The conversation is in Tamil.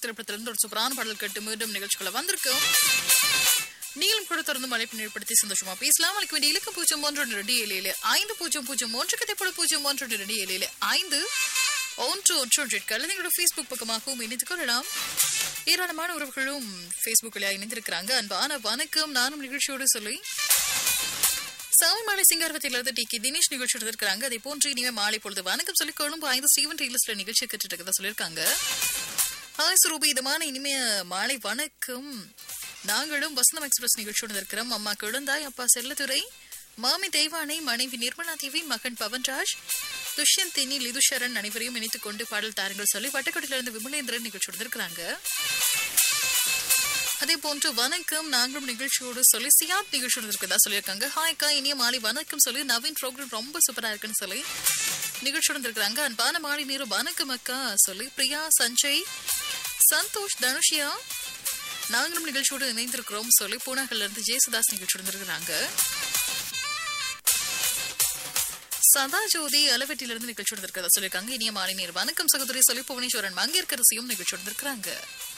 திரைப்படத்திலிருந்து ஒரு சூப்பரான பாடல் கேட்டு மீண்டும் நிகழ்ச்சிக்குள்ள வந்திருக்கோம் நீங்களும் கூட தொடர்ந்து மழைப்பு ஏற்படுத்தி சந்தோஷமா பேசலாம் அளிக்க வேண்டிய இலக்கம் பூஜ்ஜியம் ஒன்று ஒன்று ரெண்டு ஏழு ஏழு ஐந்து பூஜ்ஜியம் பூஜ்ஜியம் ஒன்று கதைப்பட பூஜ்ஜியம் ஒன்று ஒன்று ரெண்டு ஏழு ஏழு ஐந்து ஒன்று ஒன்று ஒன்று எட்டு அல்லது எங்களோட ஃபேஸ்புக் பக்கமாகவும் இணைத்துக் கொள்ளலாம் ஏராளமான உறவுகளும் ஃபேஸ்புக்கில் இணைந்திருக்கிறாங்க அன்பான வணக்கம் நானும் நிகழ்ச்சியோடு சொல்லி சாமிமாலை சிங்காரவத்திலிருந்து டி கே தினேஷ் நிகழ்ச்சி எடுத்திருக்காங்க அதே போன்று இனிமே மாலை பொழுது வணக்கம் சொல்லி கொழும்பு ஐந்து ஸ்டீவன் ரீலிஸ்ட்ல நிகழ்ச்சி கேட்டுட்டு இருக்கதா சொல்லியிருக்காங்க ஹாய் சுரூபி இதமான இனிமைய மாலை வணக்கம் நாங்களும் வசந்தம் எக்ஸ்பிரஸ் நிகழ்ச்சியோடு இருக்கிறோம் அம்மா குழந்தாய் அப்பா செல்லதுரை மாமி தெய்வானை மனைவி நிர்மலா தேவி மகன் பவன்ராஜ் துஷ்யந்த் தினி லிதுஷரன் அனைவரையும் இணைத்துக் கொண்டு பாடல் தாருங்கள் சொல்லி வட்டக்கோட்டையிலிருந்து விமலேந்திரன் நிகழ்ச்சியோடு இருக்கிறாங்க அதே போன்று வணக்கம் நாங்களும் நிகழ்ச்சியோடு சொல்லி சியாத் நிகழ்ச்சியோடு இருக்கிறதா சொல்லியிருக்காங்க ஹாய்க்கா இனிய மாலை வணக்கம் சொல்லி நவீன் ப்ரோக்ராம் ரொம்ப சூப்பரா இருக்குன்னு சொல்லி நிகழ்ச்சியோடு இருக்கிறாங்க அன்பான மாலை நீரும் வணக்கம் அக்கா சொல்லி பிரியா சஞ்சய் சந்தோஷ் தனுஷியா நாங்களும் நிகழ்ச்சியோடு இணைந்திருக்கிறோம் சொல்லி பூனாகல்ல இருந்து ஜெயசுதாஸ் நிகழ்ச்சியோடு இருக்கிறாங்க சதா ஜோதி அளவெட்டிலிருந்து நிகழ்ச்சியோடு இருக்கிறதா சொல்லியிருக்காங்க இனிய மாலை நீர் வணக்கம் சகோதரி சொல்லி புவனேஸ்வரன் மங்கேற்கரசியும் நிகழ்ச்சியோடு இருக்கிறாங்க